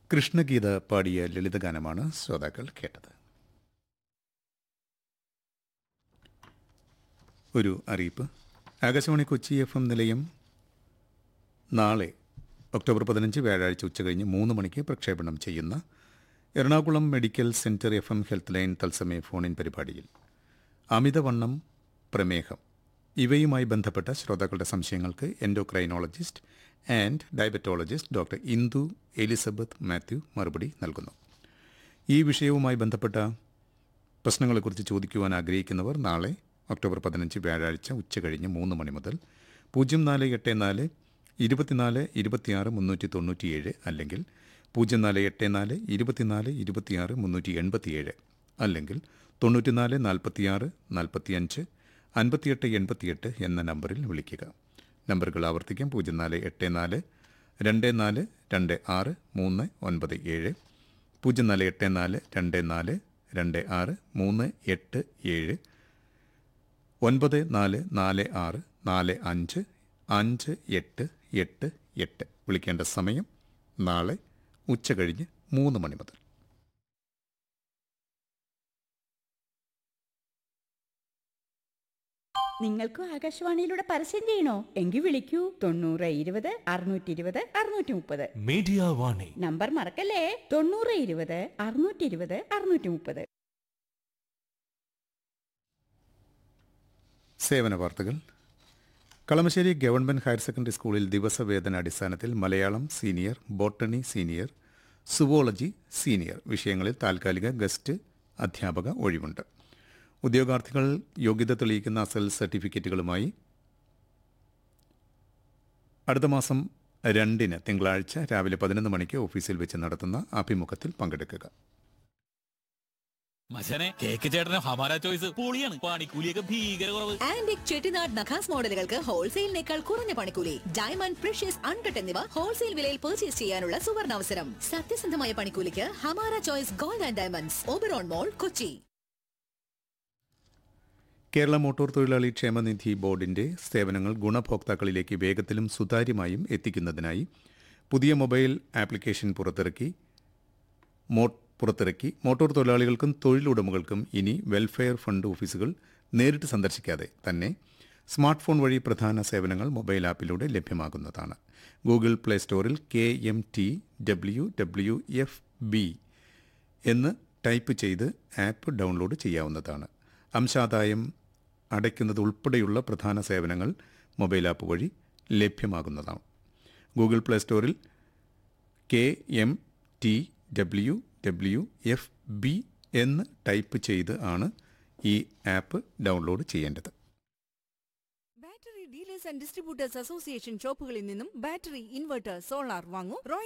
കൃഷ്ണഗീത പാടിയ ലളിതഗാനമാണ് ശ്രോതാക്കൾ കേട്ടത് ഒരു അറിയിപ്പ് ആകാശവാണി കൊച്ചി എഫ് എം നിലയം നാളെ ഒക്ടോബർ പതിനഞ്ച് വ്യാഴാഴ്ച ഉച്ചകഴിഞ്ഞ് മൂന്ന് മണിക്ക് പ്രക്ഷേപണം ചെയ്യുന്ന Ernakulam medical centre F M health line തത്സമയ ഫോണിൻ പരിപാടിയിൽ അമിതവണ്ണം പ്രമേഹം ഇവയുമായി ബന്ധപ്പെട്ട ശ്രോതാക്കളുടെ സംശയങ്ങൾക്ക് endocrinologist and diabetologist doctor Indu Elizabeth Mathew മറുപടി നൽകുന്നു ഈ വിഷയവുമായി ബന്ധപ്പെട്ട പ്രശ്നങ്ങളെക്കുറിച്ച് ചോദിക്കുവാൻ ആഗ്രഹിക്കുന്നവർ നാളെ ഒക്ടോബർ പതിനഞ്ച് വ്യാഴാഴ്ച ഉച്ചകഴിഞ്ഞ് മൂന്ന് മണി മുതൽ പൂജ്യം നാല് എട്ട് നാല് ഇരുപത്തിനാല് ഇരുപത്തിയാറ് മുന്നൂറ്റി തൊണ്ണൂറ്റിയേഴ് അല്ലെങ്കിൽ പൂജ്യം നാല് എട്ട് നാല് ഇരുപത്തിനാല് ഇരുപത്തിയാറ് മുന്നൂറ്റി എൺപത്തിയേഴ് അല്ലെങ്കിൽ തൊണ്ണൂറ്റിനാല് നാൽപ്പത്തിയാറ് നാൽപ്പത്തിയഞ്ച് അൻപത്തിയെട്ട് എൺപത്തിയെട്ട് എന്ന നമ്പറിൽ വിളിക്കുക നമ്പറുകൾ ആവർത്തിക്കാം പൂജ്യം നാല് എട്ട് നാല് രണ്ട് നാല് രണ്ട് ആറ് മൂന്ന് ഒൻപത് ഏഴ് പൂജ്യം നാല് എട്ട് നാല് രണ്ട് നാല് രണ്ട് ആറ് മൂന്ന് എട്ട് ഏഴ് ഒൻപത് നാല് നാല് ആറ് നാല് അഞ്ച് അഞ്ച് എട്ട് എട്ട് എട്ട് വിളിക്കേണ്ട സമയം നാളെ ഉച്ച കഴിഞ്ഞ് മൂന്ന് മണി മുതൽ നിങ്ങൾക്കും ആകാശവാണിയിലൂടെ പരസ്യം ചെയ്യണോ എങ്കിൽ വിളിക്കൂ തൊണ്ണൂറ് ഇരുപത് അറുന്നൂറ്റി ഇരുപത് അറുന്നൂറ്റി മുപ്പത് മീഡിയ വാണി നമ്പർ മറക്കല്ലേ തൊണ്ണൂറ് ഇരുപത് അറുന്നൂറ്റി ഇരുപത് അറുന്നൂറ്റി മുപ്പത് സേവന വാർത്തകൾ കളമശ്ശേരി ഗവൺമെന്റ് ഹയർ സെക്കൻഡറി സ്കൂളിൽ ദിവസവേതന അടിസ്ഥാനത്തിൽ Malayalam senior botany senior zoology senior വിഷയങ്ങളിൽ താൽക്കാലിക ഗസ്റ്റ് അധ്യാപക ഒഴിവുണ്ട് ഉദ്യോഗാർത്ഥികൾ യോഗ്യത തെളിയിക്കുന്ന അസൽ സർട്ടിഫിക്കറ്റുകളുമായി അടുത്ത മാസം രണ്ടിന് തിങ്കളാഴ്ച രാവിലെ പതിനൊന്ന് മണിക്ക് ഓഫീസിൽ വെച്ച് നടത്തുന്ന അഭിമുഖത്തിൽ പങ്കെടുക്കുക മച്ചനെ കേക്ക് ചേട്ടന് ഹമാര ചോയ്സ് പൊളിയാണ് പണിക്കൂലിയൊക്കെ ഭീകര കുറവ് ആന്റിക് ചെട്ടിനാട് നഖാസ് മോഡലുകൾക്ക് ഹോൾസെയിലിനേക്കാൾ കുറഞ്ഞ പണിക്കൂലി ഡയമണ്ട് പ്രഷ്യസ് അൺകട്ട് എന്നിവ ഹോൾസെയിൽ വിലയിൽ പർച്ചേസ് ചെയ്യാനുള്ള സുവർണ അവസരം സത്യസന്ധമായ പണിക്കൂലിക്ക് Hamara choice gold and diamonds Oberon mall Kochi Kerala motor തൊഴിലാളി ക്ഷേമനിധി ബോർഡിന്റെ സേവനങ്ങൾ ഗുണഭോക്താക്കളിലേക്ക് വേഗത്തിലും സുതാര്യമായും എത്തിക്കുന്നതിനായി പുതിയ മൊബൈൽ ആപ്ലിക്കേഷൻ പുറത്തിറക്കി മോ പുറത്തിറക്കി മോട്ടോർ തൊഴിലാളികൾക്കും തൊഴിലുടമകൾക്കും ഇനി വെൽഫെയർ ഫണ്ട് ഓഫീസുകൾ നേരിട്ട് സന്ദർശിക്കാതെ തന്നെ സ്മാർട്ട് ഫോൺ വഴി പ്രധാന സേവനങ്ങൾ മൊബൈൽ ആപ്പിലൂടെ ലഭ്യമാകുന്നതാണ് ഗൂഗിൾ പ്ലേ സ്റ്റോറിൽ K M T W W F B എന്ന് ടൈപ്പ് ചെയ്ത് ആപ്പ് ഡൗൺലോഡ് ചെയ്യാവുന്നതാണ് അംശാദായം അടയ്ക്കുന്നത് ഉൾപ്പെടെയുള്ള പ്രധാന സേവനങ്ങൾ മൊബൈൽ ആപ്പ് വഴി ലഭ്യമാകുന്നതാണ് ഗൂഗിൾ പ്ലേ സ്റ്റോറിൽ K M T W W F B എന്ന് ടൈപ്പ് ചെയ്ത് ആണ് ഈ ആപ്പ് ഡൗൺലോഡ് ചെയ്യേണ്ടത് battery dealers and distributors association ഷോപ്പുകളിൽ നിന്നും ബാറ്ററി ഇൻവെർട്ടർ സോളാർ വാങ്ങൂ റോയൽ